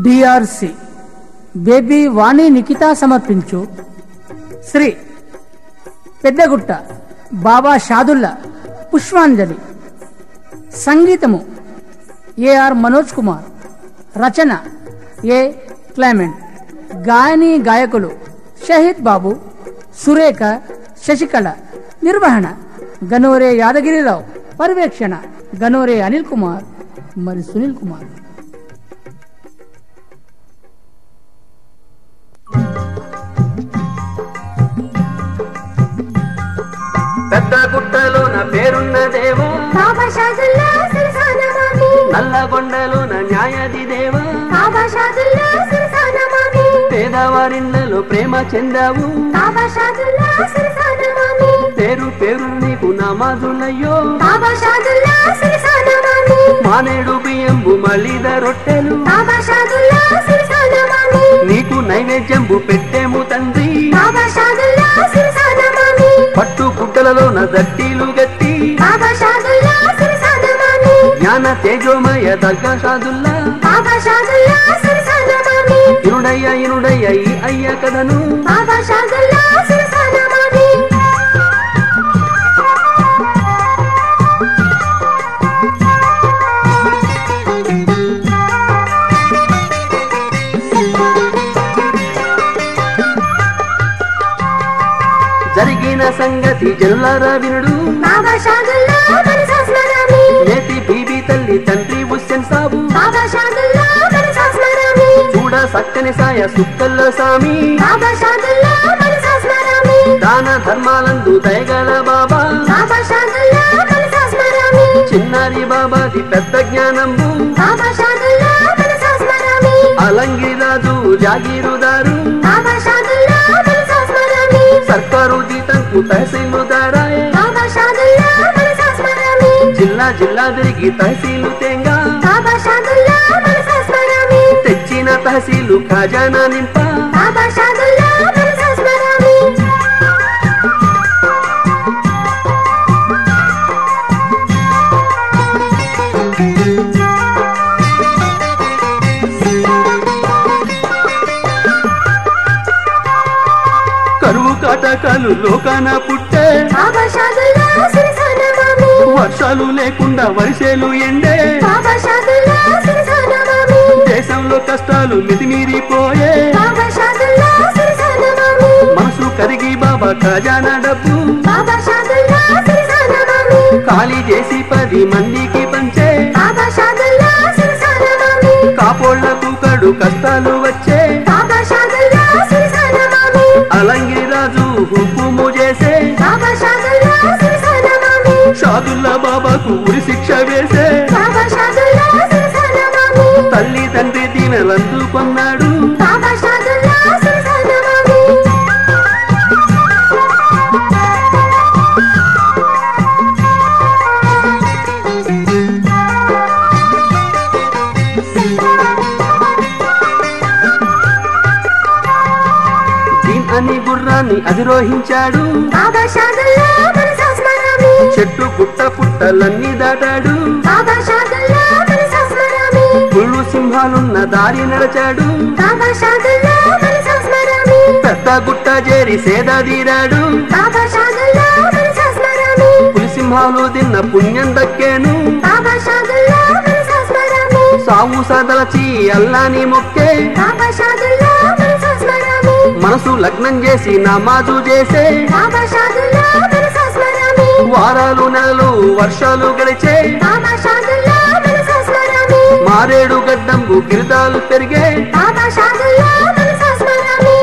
DRC baby వాణి నిఖిత సమర్పించు శ్రీ పెద్దగుట్ట బాబా షాదుల్లా పుష్పాంజలి సంగీతము ఏఆర్ మనోజ్ కుమార్ రచన ఏ క్లైమెంట్ గాయని గాయకులు షహీద్ బాబు సురేఖ శశికళ నిర్వహణ గనోరే యాదగిరిరావు పర్యవేక్షణ గనోరే అనిల్ కుమార్ మరి సునీల్ కుమార్ పెద్ద గుట్టలోన పేరున్న దేవా బాబా షాదుల్లా సిరసానమామి నల్లగొండలోన న్యాయది దేవా బాబా షాదుల్లా సిరసానమామి పేదవారిళ్లలో ప్రేమ చెందావు బాబా షాదుల్లా సిరసానమామి పేరు పేరు నీకు నమాజులయ్యో బాబా షాదుల్లా సిరసానమామి మానేడు బియ్యంబు మలిద రొట్టెలు బాబా షాదుల్లా సిరసానమామి నీకు నైవేద్యంబు పెట్టేము తండ్రి బాబా షాదుల్లా సిరసానమామి పట్టు గుడ్డలలోన దట్టీలు గట్టి బాబా షాదుల్లా సిరసానమామి జ్ఞాన తేజోమయ దగ్గ సాదుల్లా బాబా షాదుల్లా సిరసానమామి ఇనుడయ్య ఇనుడయ్య ఈ అయ్య కథను బాబా షాదుల్లా సిరసానమామి జరిగిన సంగతి జనులారా వినుడు బాబా షాదుల్లా మనసాస్మరామి నేతి బీబీ తల్లి తండ్రి హుస్సేన్ సాబు బాబా షాదుల్లా మనసాస్మరామి చూడ సక్కని సాయ సుక్కల్ల సామి బాబా షాదుల్లా మనసాస్మరామి దాన ధర్మాలందు దయగల బాబా బాబా షాదుల్లా మనసాస్మరామి చిన్నారి బాబాది పెద్ద జ్ఞానంబు బాబా షాదుల్లా మనసాస్మరామి అలంగిరి రాజు జాగీరుదారు బాబా షాదుల్లా మనసాస్మరామి సర్కారు జీతంకు తహసీలుదారాయే బాబా షాదుల్లా మనసాస్మరామి జిల్లా జిల్లా తిరిగి తహసీలు తేంగా బాబా షాదుల్లా మనసాస్మరామి తెచ్చిన తహసీలు ఖజానా నింప బాబా షాదుల్లా మనసాస్మరామి కరువు కాటకాలు లోకాన పుట్టే బాబా షాదుల్లా సిరసానమామి వర్షాలు లేకుండా వరిసేలు ఎండే బాబా షాదుల్లా సిరసానమామి దేశంలో కష్టాలు మితిమీరిపోయే బాబా షాదుల్లా సిరసానమామి మనసు కరిగి బాబా ఖజానా డబ్బు బాబా షాదుల్లా సిరసానమామి ఖాళీ చేసి పది మందికి పంచే బాబా షాదుల్లా సిరసానమామి కాపోళ్లకు కడు కష్టాలు వచ్చే బాబా షాదుల్లా సిరసానమామి అలంగిరి రాజు హుకుము చేసే బాబా షాదుల్లా సిరసానమామి షాదుల్లా బాబాకు ఉరి శిక్ష వేసే బాబా షాదుల్లా సిరసానమామి తల్లి తండ్రి దీవెనలందుకున్నాడు బాబా షాదుల్లా సిరసానమామి దీన్ అని గుర్రాన్ని అధిరోహించాడు బాబా షాదుల్లా మనసాస్మరామి చెట్టు పుట్ట పుట్టలన్నీ దాటాడు బాబా షాదుల్లా మనసాస్మరామి పుళ్ళు సింహాలున్న దారి నడిచాడు బాబా షాదుల్లా మనసాస్మరామి పెద్ద గుట్ట చేరి సేదాదీరాడు బాబా షాదుల్లా మనసాస్మరామి పులి సింహాలు తిన్న పుణ్యం దక్కేను బాబా షాదుల్లా మనసాస్మరామి సావు సదలచి అల్లాని మొక్కే బాబా షాదుల్లా మనసాస్మరామి మనసు లగ్నం చేసి నమాజు చేసే బాబా షాదుల్లా మనసాస్మరామి వారాలు నెలలు వర్షాలు గడిచే బాబా షాదుల్లా మనసాస్మరామి మారేడు గడ్డంబు గిరిదాలు పెరిగే బాబా షాదుల్లా మనసాస్మరామి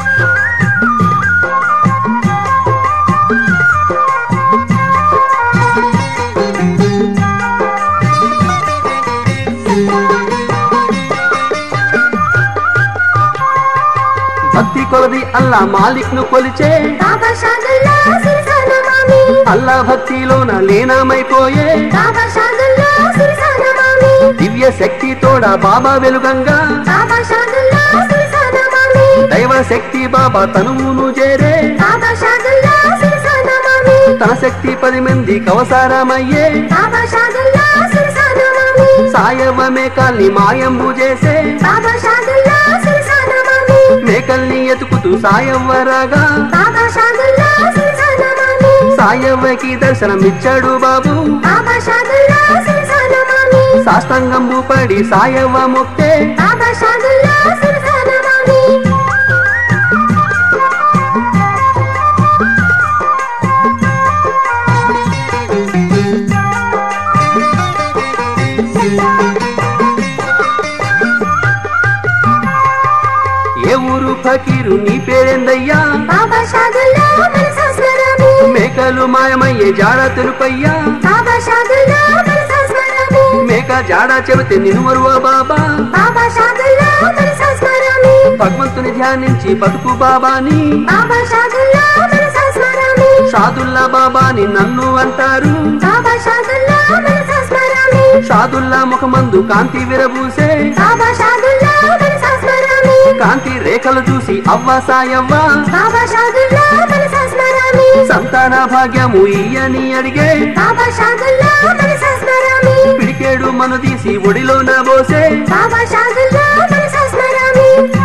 భక్తి కొలది అల్లా మాలిక్ ను కొలిచే బాబా షాదుల్లా సిరసానమామి అల్లా భక్తిలోన లీనమైపోయే బాబా షాదుల్లా సిరసానమామి దివ్య శక్తి తోడ బాబా వెలుగంగా బాబా షాదుల్లా సిరసానమామి దైవ శక్తి బాబా తనువును చేరే బాబా షాదుల్లా సిరసానమామి తన శక్తి పది మంది కవసారమయ్యే బాబా షాదుల్లా సిరసానమామి సాయవమే కాల్ని మాయంబు చేసే బాబా షాదుల్లా మేకల్ని ఎతుకుతూ సాయవ్వ రాగా బాబా షాదుల్లా సిరిసానమామి సాయవ్వకి దర్శనమిచ్చాడు బాబు బాబా షాదుల్లా సిరిసానమామి సాష్టంగంబు పడి సాయవ్వ మొక్కే బాబా షాదుల్లా సిరిసానమామి ఏ ఊరు ఫకీరు నీ పేరేందయ్యా బాబా షాదుల్లా మనసాస్మరామి మేకలు మాయమయ్యే జాడ తెలుపయ్యా బాబా షాదుల్లా మనసాస్మరామి మేక జాడ చెబితే నినుమరువా బాబా బాబా షాదుల్లా మనసాస్మరామి భగవంతుని ధ్యానించి బతుకు బాబాని బాబా షాదుల్లా మనసాస్మరామి షాదుల్లా బాబాని నన్ను అంటారు బాబా షాదుల్లా మనసాస్మరామి షాదుల్లా ముఖమందు కాంతి విరబూసే బాబా షాదుల్లా మనసాస్మరామి కాంతి రేఖలు చూసి అవ్వ సాయవ్వ బాబా షాదుల్లా మనసాస్మరామి సంతాన భాగ్యము ఇయ్యని అడిగే బాబా షాదుల్లా మనసాస్మరామి పిడికేడు మను తీసి ఒడిలోన బోసే బాబా షాదుల్లా మనసాస్మరామి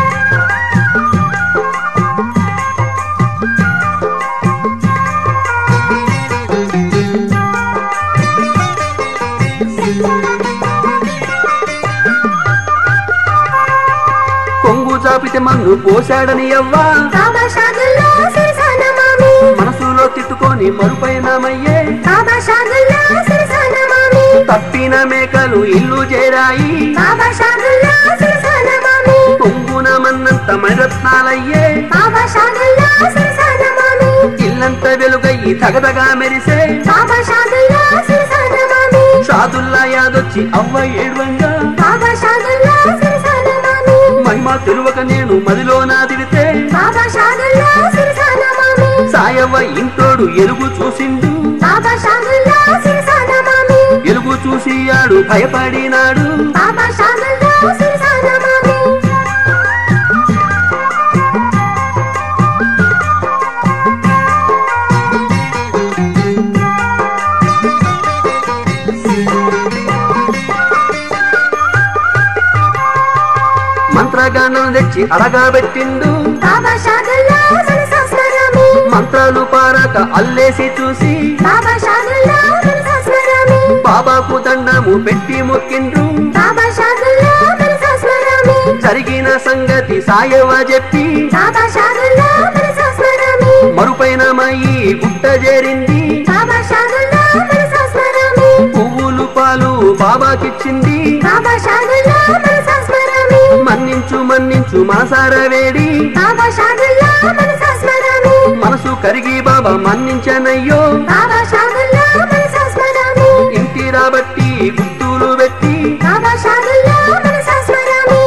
కొంగు చాపితే మన్ను పోశాడని అవ్వ బాబా షాదుల్లా సిరిసానమామి మనసులో తిట్టుకొని మరుపైనమయ్యే బాబా షాదుల్లా సిరిసానమామి తప్పిన మేకలు ఇల్లు చేరాయి బాబా షాదుల్లా సిరిసానమామి కొంగున మన్నంత మరత్నాలయ్యే బాబా షాదుల్లా సిరిసానమామి ఇల్లంత వెలుగయ్యి తగదగా మెరిసే బాబా షాదుల్లా సిరిసానమామి షాదుల్లా యాదొచ్చి అవ్వ ఏడ్వంగా బాబా షాదుల్లా సిరిసానమామి మహిమ తెలువక నేను మదిలో నాదిరితే బాబా షాదుల్లా సిరిసానమామి సాయవ్వ ఇంటోడు ఎలుగు చూసిండు బాబా షాదుల్లా సిరిసానమామి ఎలుగు చూసి ఆడు భయపడినాడు బాబా షాదుల్లా సిరిసానమామి మంత్రగానం తెచ్చి అడగబెట్టిండు బాబా షాదుల్లా మనసాస్మరామి మంత్రాలు పారాక అల్లేసి చూసి బాబా షాదుల్లా మనసాస్మరామి బాబాకు దండము పెట్టి మొక్కిండ్రు బాబా షాదుల్లా మనసాస్మరామి జరిగిన సంగతి సాయవ చెప్పి బాబా షాదుల్లా మనసాస్మరామి మరుపైన మయి గుట్ట చేరింది బాబా షాదుల్లా మనసాస్మరామి పువ్వులు పాలు బాబాకిచ్చింది బాబా షాదుల్లా మనసాస్మరామి మన్నించు మన్నించు మనసార వేడి బాబా షాదుల్లా మనసాస్మరామి మనసు కరిగి బాబా మన్నించనయ్యో బాబా షాదుల్లా మనసాస్మరామి ఇంటి రాబట్టి గుర్తులు పెట్టి బాబా షాదుల్లా మనసాస్మరామి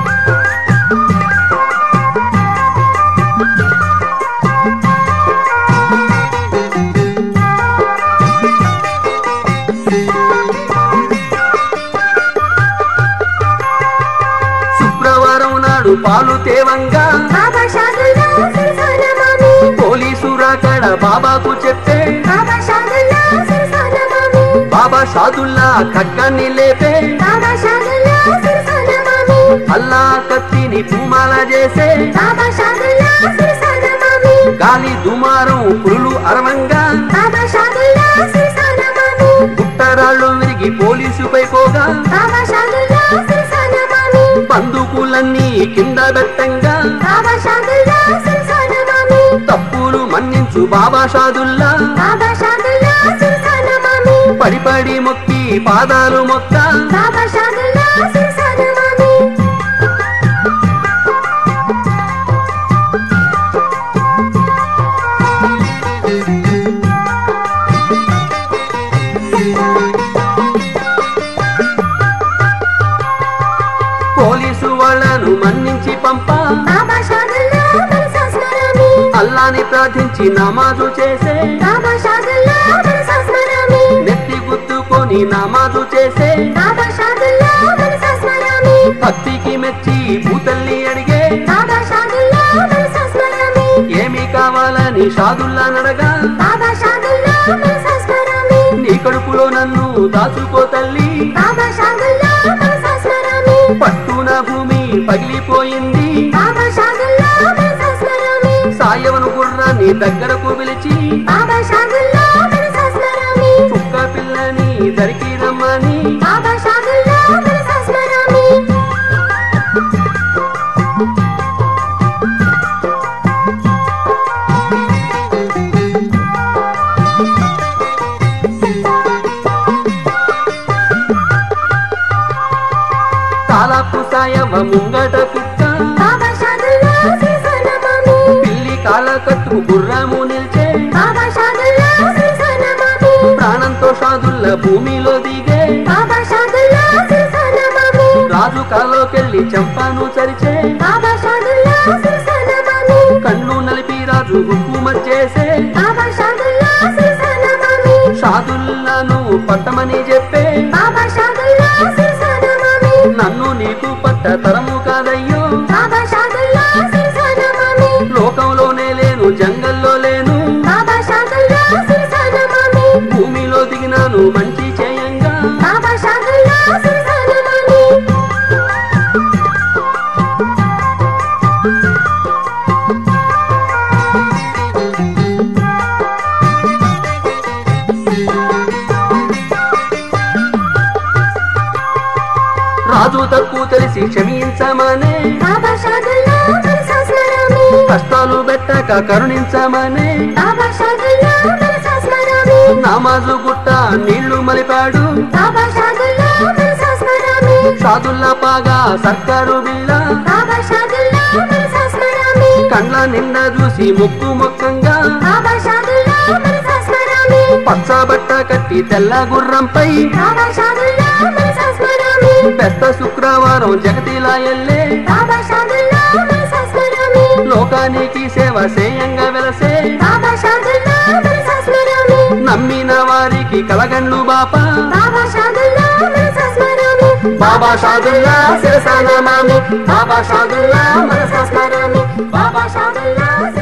శుక్రవారం నాడు పాలు తేవంగా బాబా షాదుల్లా సిరిసానమామి పోలీసు రాకడ బాబాకు చెప్పే బాబా షాదుల్లా సిరిసానమామి బాబా షాదుల్లా ఖడ్గాన్ని లేపే బాబా షాదుల్లా సిరిసానమామి అల్లా కత్తిని పూమాల చేసే బాబా షాదుల్లా సిరిసానమామి గాలి దుమారం పురులు అరవంగా బాబా షాదుల్లా సిరిసానమామి పుట్టరాళ్ళు విరిగి పోలీసుపై పోగా బాబా షాదుల్లా సిరిసానమామి బందుకులన్నీ కింద పెట్టంగా బాబా షాదుల్లా సిరిసానమామి తప్పులు మన్నించు బాబా షాదుల్లా బాబా షాదుల్లా సిరిసానమామి పడి పడి మొక్కి పాదాలు మొక్క బాబా షాదుల్లా సిరిసానమామి పోలీసు వాళ్ళను మన్నించి పంప బాబా షాదుల్లా మనసాస్మరామి అల్లాని ప్రార్థించి నమాజు చేసే బాబా షాదుల్లా మనసాస్మరామి నెత్తి గుద్దుకొని నమాజు చేసే బాబా షాదుల్లా మనసాస్మరామి భక్తికి మెచ్చి భూతల్ని అడిగే బాబా షాదుల్లా మనసాస్మరామి ఏమి కావాలని షాదుల్లా నడగా బాబా షాదుల్లా మనసాస్మరామి నీ కడుపులో నన్ను దాచుకో తల్లి బాబా షాదుల్లా మనసాస్మరామి పట్టున భూమి పగిలిపోయింది బాబా షాదుల్లా వారిని దగ్గరకు పిలిచి బాబా షాదుల్లా మనసా స్మరామి కుక్క పిల్లని దరికి రమ్మని బాబా షాదుల్లా మనసా స్మరామి కాలాపు సాయవ ముంగట కుక్క బాబా షాదుల్లా శ్రీసనమామి పిల్లి కాల కట్టు గుర్రము నిల్చే బాబా షాదుల్లా శ్రీసనమామి ప్రాణంతో షాదుల్ల భూమిలో దిగే బాబా షాదుల్లా శ్రీసనమామి రాజు కాలోకెళ్ళి చంపాను చరిచే బాబా షాదుల్లా శ్రీసనమామి కన్ను నలిపి రాజు హుకుమత్ చేసే బాబా షాదుల్లా శ్రీసనమామి షాదుల్లాను పట్టమని చెప్పే బాబా షాదుల్లా శ్రీసనమామి నన్ను నీకు పట్ట తరము కాదయ్యో బాబా షాదుల్లా శ్రీసనమామి లోకంలోనే లేను జంగల్లో లేను బాబా షాదుల్లా శ్రీసనమామి భూమిలో దిగినాను మంచి చేయంగా బాబా షాదుల్లా శ్రీసనమామి రాజు తప్పు తెలిసి క్షమించమనే బాబా షాదుల్లా మనసా స్మరామి కష్టాలు పెట్టక కరుణించమనే బాబా షాదుల్లా మనసా స్మరామి నామాజు గుట్ట నీళ్లు మలిపాడు బాబా షాదుల్లా మనసా స్మరామి షాదుల్లా పాగా సర్కారు బిళ్ళ బాబా షాదుల్లా మనసా స్మరామి కండ్ల నిండా చూసి ముక్కు మొక్కంగా బాబా షాదుల్లా మనసా స్మరామి పచ్చ బట్ట కట్టి తెల్ల గుర్రంపై బాబా షాదుల్లా మనసా స్మరామి పెద్ద శుక్రవారం జగతిలా ఎల్లే బాబా షాదుల్లా మనసా స్మరామి లోకానికి సేవ సేయంగా వెలసే బాబా షాదుల్లా మనసా స్మరామి నమ్మిన వారికి కలగండ్లు బాపా బాబా షాదుల్లా మనసా స్మరామి బాబా షాదుల్లా శిరసానమామి బాబా షాదుల్లా మనసా స్మరామి బాబా షాదుల్లా